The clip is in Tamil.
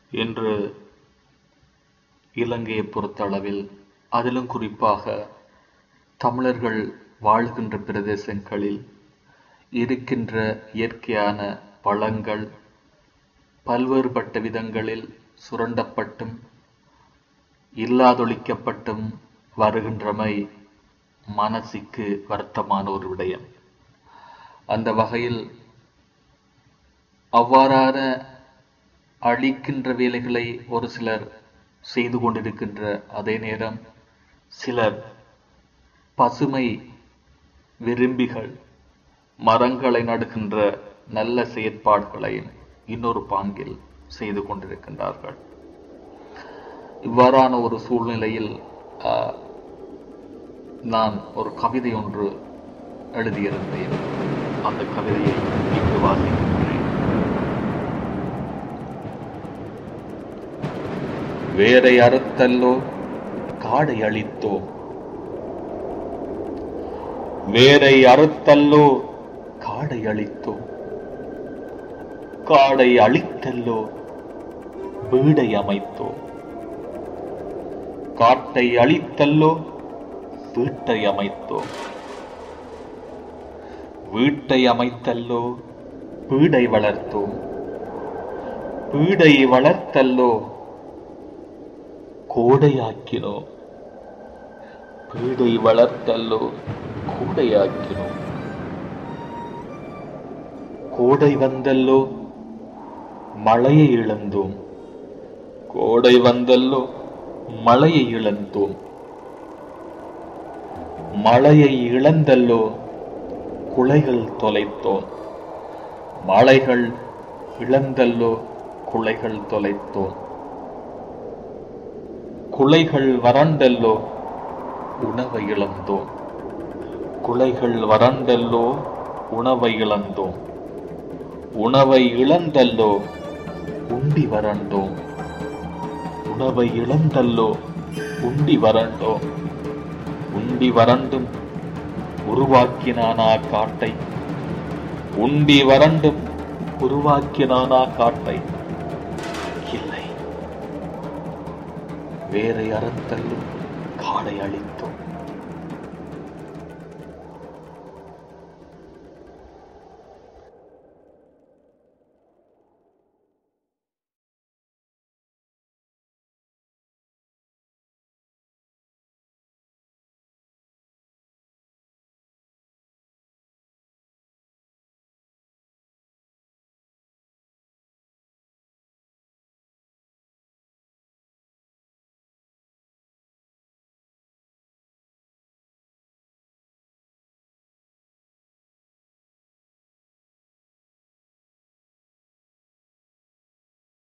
இன்று இலங்கையை பொறுத்தளவில் அதிலும் குறிப்பாக தமிழர்கள் வாழ்கின்ற பிரதேசங்களில் இருக்கின்ற இயற்கையான வளங்கள் பல்வேறுபட்ட விதங்களில் சுரண்டப்பட்டும் இல்லாதொழிக்கப்பட்டும் வருகின்றமை மனசிற்கு வருத்தமான ஒரு விடயம் அந்த வகையில் அவ்வாறான அழிக்கின்ற வேலைகளை ஒரு சிலர் செய்து கொண்டிருக்கின்ற அதே நேரம் சிலர் பசுமை விரும்பிகள் மரங்களை நடுகின்ற நல்ல செயற்பாடுகளையும் இன்னொரு பாங்கில் செய்து கொண்டிருக்கின்றார்கள் இவ்வாறான ஒரு சூழ்நிலையில் ஆஹ், நான் ஒரு கவிதை ஒன்று எழுதியிருந்தேன் அந்த கவிதையை இங்கு வாசிக்கின்றேன் வேரை அறுத்தல்லோ காடை அழித்தோம் வேரை அறுத்தல்லோ காடை அழித்தோம் காடை அழித்தல்லோ வீடை அமைத்தோம் காட்டை அழித்தல்லோ வீட்டை அமைத்தோம் வீட்டை அமைத்தல்லோ பீடை வளர்த்தோம் பீடை வளர்த்தல்லோ கோடையாக்கினோம் பீடை வளர்த்தல்லோ கோடையாக்கினோம் கோடை வந்தல்லோ மழையை இழந்தோம் கோடை வந்தல்லோ மழையை இழந்தோம் மழையை இழந்தல்லோ குலைகள் தொலைத்தோம் மலைகள் இழந்தல்லோ குலைகள் தொலைத்தோம் குலைகள் வறண்டல்லோ உணவை இழந்தோம் குலைகள் வறண்டல்லோ உணவை இழந்தோம் உணவை இழந்தல்லோ உண்டி வறண்டோம் உணவை இழந்தல்லோ உண்டி வறண்டோம் உண்டி வறண்டும் உருவாக்கினானா காட்டை உண்டி வறண்டும் உருவாக்கினானா காட்டை இல்லை வேரை அறத்தல்லும் காடை அழித்தோம்